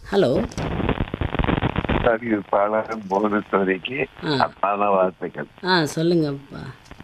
Hello அறிவிப்பாளர் போனஸ்வரிக்கு ஆ. அப்பான வார்த்தைகள் ஆ சொல்லுங்கப்பா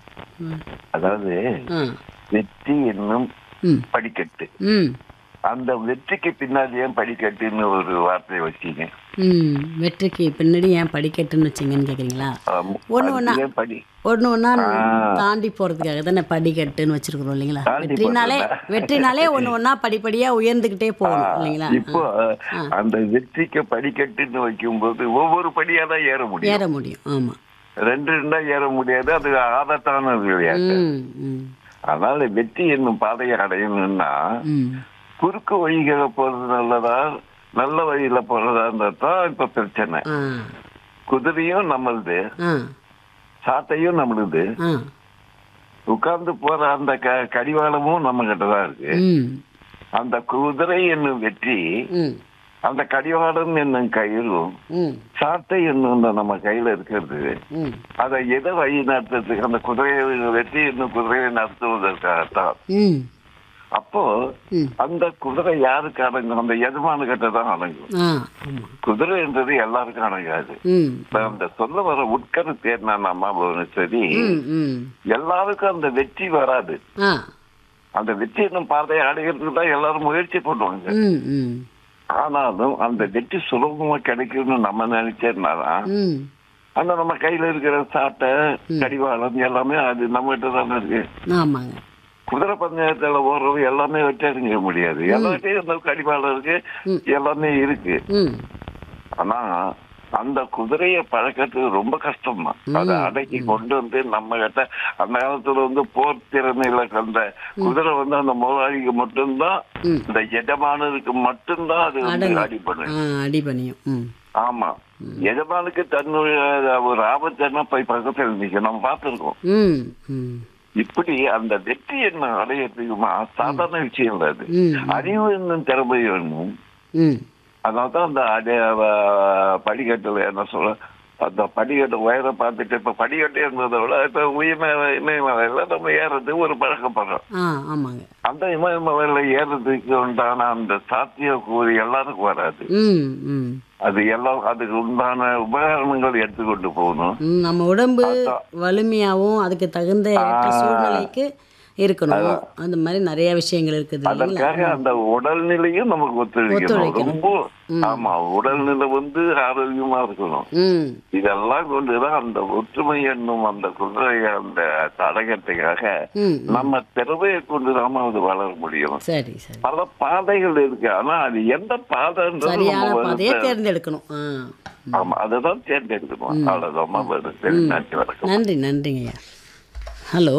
ம் அதாவது ஆ வெற்றி என்னும் ம் படிக்கட்டு ம் அந்த வெற்றிக்கு பின்னாடி ஏன் படிக்கட்டுன்னு ஒரு வார்த்தை வச்சீங்க ம் வெற்றிக்கு பின்னாடி ஏன் படிக்கட்டுன்னு வச்சிங்கன்னு கேட்குறீங்களா ஆம், ஒண்ணு அது ஒண்ணா. ஏன் படி ஒன்று ஒன்றா ஆ. தாண்டி போகிறதுக்காக தானே படிக்கட்டுன்னு வச்சிருக்கிறோம் இல்லைங்களா தாண்டி வெற்றினாலே போறதா? வெற்றினாலே ஒன்று ஒன்றா படிப்படியாக உயர்ந்துக்கிட்டே போகணும் இல்லைங்களா இப்போ அந்த வெற்றிக்கு படிக்கட்டுன்னு வைக்கும்போது ஒவ்வொரு படியா தான் ஏற முடியும் ஏற முடியும் ஆமாம் ரெண்டு ரெண்டா ஏற முடியாது அது ஆபத்தான விளையாட்டு ம் ம் அதனால வெற்றி என்னும் பாதையை அடையணும்னா ம் குறுக்கு வழிகளை போறது நல்லதா நல்ல வழியில போறதான்றது தான் இப்ப பிரச்சனை ஆ குதிரையும் நம்மளுது ஆ சாட்டையும் நம்மளுது ஆ உட்கார்ந்து போற அந்த க கடிவாளமும் நம்ம கிட்ட தான் இருக்கு ம் அந்த குதிரை என்னும் வெற்றி ம் அந்த கடிவாளம் என்னும் கையிலும் ம் சாட்டை என்னும் இந்த நம்ம கையில இருக்கிறது ம் அதை எதை வழி நடத்துறதுக்கு அந்த குதிரையை வெற்றி என்னும் குதிரையை நடத்துவதற்காகத்தான் ம் அப்போ ம் அந்த குதிரை யாருக்கு அடங்கும் அந்த எஜமான கிட்ட தான் அடங்கும் ஆ ஆமாம் குதிரை என்றது எல்லாருக்கும் அடங்காது ம் இப்ப அந்த சொல்ல வர உட்கருத்து என்னன்னா சரி ம் ம் எல்லாருக்கும் அந்த வெற்றி வராது ஆ அந்த வெற்றி என்னும் பாதையை அடைகிறதுக்கு தான் எல்லாரும் முயற்சி பண்ணுவாங்க ம் ம் ஆனாலும் அந்த வெற்றி சுலபமா கிடைக்கும்னு நம்ம நினைச்சேன்னாதான் ம் அந்த நம்ம கையில இருக்கிற சாட்டை கடிவாளம் எல்லாமே அது நம்ம கிட்ட தானே இருக்கு ஆமாங்க குதிரை பந்தயத்துல ஓடுறவங்க எல்லாமே வெற்றி அடைஞ்சிட முடியாது எல்லாத்தையும் இந்த கடிவாளம் இருக்கு எல்லாமே இருக்கு ம் ஆனா அந்த குதிரையை பழக்கத்துக்கு ரொம்ப கஷ்டம் தான் அதை அடக்கி கொண்டு வந்து நம்ம கிட்ட அந்த காலத்துல வந்து போர் திறமையில கண்ட குதிரை வந்து அந்த முதலாளிக்கு மட்டும்தான் ம். இந்த எஜமானருக்கு மட்டும்தான் அது வந்து அடங்கும். அடிப்படை ஆ அடிபணியும் ம் ஆமா எஜமானுக்கு தன்னுடைய ஒரு ஆபத்துனா போய் பக்கத்துல இருந்துச்சு நம்ம பார்த்திருக்கோம் ம் ம் இப்படி அந்த வெற்றி என்ன அடையறதுக்குமா சாதாரண விஷயம் இல்ல அது ம். அறிவு என்னும் திறமை வேணும் ம் அதனால்தான் அந்த அடி அஹ், படிக்கட்டுல என்ன சொல்ல அந்த படிக்கட்டு உயர பார்த்துட்டு இப்ப படிக்கட்டு என்பதை விட இப்ப உயர்மலை இமயமலையில நம்ம ஏறது ஒரு பழக்கப்படுறோம் ஆ ஆமாங்க அந்த இமயமலையில ஏறதுக்கு உண்டான அந்த சாத்திய கூறி எல்லாருக்கும் வராது ம் ம் அது எல்லாம் அதுக்கு உண்டான உபகரணங்கள் எடுத்துக்கொண்டு போகணும் ம், நம்ம உடம்பு வலிமையாகவும் அதுக்கு தகுந்த ஏற்ற சூழ்நிலைக்கு இருக்கணும் அந்த மாதிரி நிறைய விஷயங்கள் இருக்குது இல்லைங்களா அதற்காக அந்த உடல்நிலையும் நமக்கு ஒத்துழைக்கணும் ஒத்துழைக்கணும். ரொம்ப ஆமா உடல்நிலை வந்து ஆரோக்கியமா இருக்கணும் ம் இதெல்லாம் கொண்டுதான் அந்த ஒற்றுமை என்னும் அந்த குதிரை அந்த தடகத்துக்காக ம் நம்ம திறமையை கொண்டுதான் அது வளர முடியும் சரி சரி பல பாதைகள் இருக்கு ஆனா அது எந்த பாதைன்றது சரியான நம்ம பாதையை வந்து- தேர்ந்தெடுக்கணும் ஆ ஆமா அதுதான் தேர்ந்தெடுக்கணும் அவ்வளவுதான் வருது சரி நன்றி வணக்கம் நன்றி நன்றிங்கய்யா ஹலோ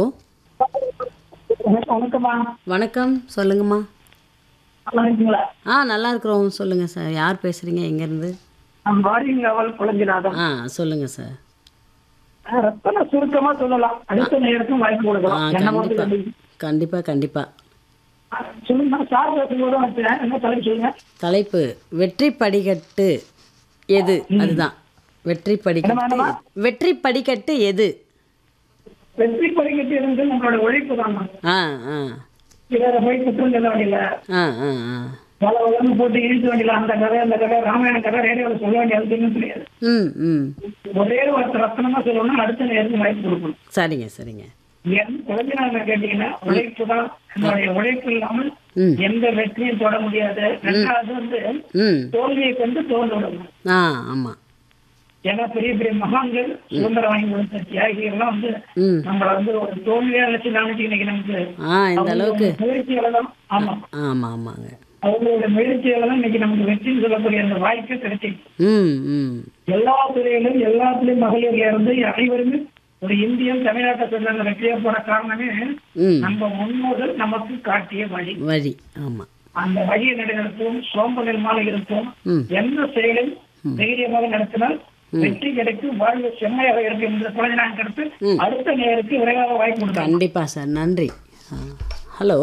வணக்கம்மா வணக்கம் சொல்லுங்கம்மா நல்லா இருக்கீங்களா ஆ நல்லா இருக்கிறோம் சொல்லுங்கள் சார் யார் பேசுகிறீங்க எங்கேருந்து நான் வாரியங்காவல் குழஞ்சிநாதன் ஆ சொல்லுங்கள் சார் ரத்தன சுருக்கமா சொல்லலாம் அடுத்த நேரத்துக்கும் வாய்ப்பு ஆ கொடுக்கலாம் என்ன மாதிரி கண்டிப்பாக கண்டிப்பாக கண்டிப்பாக சொல்லுங்க சார் பேசும்போது வச்சேன் என்ன தலைப்பு சொல்லுங்க தலைப்பு வெற்றி படிக்கட்டு எது அதுதான் வெற்றி படிக்கட்டு வெற்றி படிக்கட்டு எது வெற்றி படிக்கட்டு இருந்து நம்மளோட உழைப்பு தான் ஆ ஆ பிறரை போய் குற்றம் சொல்ல வேண்டியல ஆ ஆ ஆ பல உலகம் போட்டு இழுக்க வேண்டியல அந்த கதை அந்த கதை ராமாயண கதை ரேடியோவில் சொல்ல வேண்டிய அவசியம் கிடையாது ம் ம் ஒரே ஒரு ரத்தனமா சொல்லணும்னா அடுத்த நேரத்துக்கு வாய்ப்பு கொடுக்கணும் சரிங்க சரிங்க என் குழந்தைனால கேட்டீங்கன்னா உழைப்பு தான் நம்மளுடைய உழைப்பு இல்லாமல் ம் எந்த வெற்றியும் தொட முடியாது ரெண்டாவது வந்து ம் தோல்வியை கொண்டு தோல்வி விடணும் ஆ ஆமாம் ஏன்னா பெரிய பெரிய மகான்கள் சுதந்திரம் வாங்கி கொடுத்த தியாகிகள்லாம் வந்து ம் நம்மள வந்து ஒரு தோல்வியா நினைச்சு நினைச்சு இன்னைக்கு நமக்கு ஆ இந்த அளவுக்கு அவங்களோட முயற்சியால தான் ஆமா ஆமாம் ஆமாங்க அவங்களோட முயற்சியால தான் இன்னைக்கு நமக்கு வெற்றின்னு சொல்லக்கூடிய அந்த வாய்ப்பு கிடைச்சிருக்கு ம் ம் எல்லா துறையிலும் எல்லாத்துலயும் மகளிர்ல இருந்து அனைவருமே ஒரு இந்தியன் தமிழ்நாட்டை சேர்ந்த அந்த வெற்றியா போற காரணமே ம் நம்ம முன்னோர்கள் நமக்கு காட்டிய வழி வழி ஆமாம் அந்த வழியை நடைநடத்துவோம் சோம்பலில் இருப்போம் ம். எந்த செயலும் தைரியமாக நடத்தினால் வெற்றி கிடைக்கும் வாழ்வு செம்மையாக இருக்கும் என்ற குழந்தை நான் கருத்து அடுத்த நேருக்கு விரைவாக வாய்ப்பு கொடுத்தாங்க கண்டிப்பாக சார் நன்றி ஆ. ஹலோ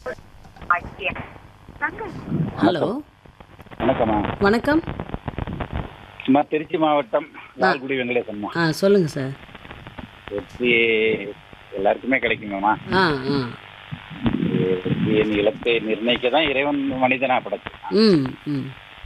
ஹலோ வணக்கம்மா வணக்கம் சும்மா திருச்சி மாவட்டம் லால்குடி வெங்கடேசன்மா ஆ சொல்லுங்கள் சார் வெற்றி எல்லாருக்குமே கிடைக்குமாம்மா ஆ ஆ வெற்றியின் இலக்கை நிர்ணயிக்க தான் இறைவன் மனிதனா படைச்சான் ம் ம்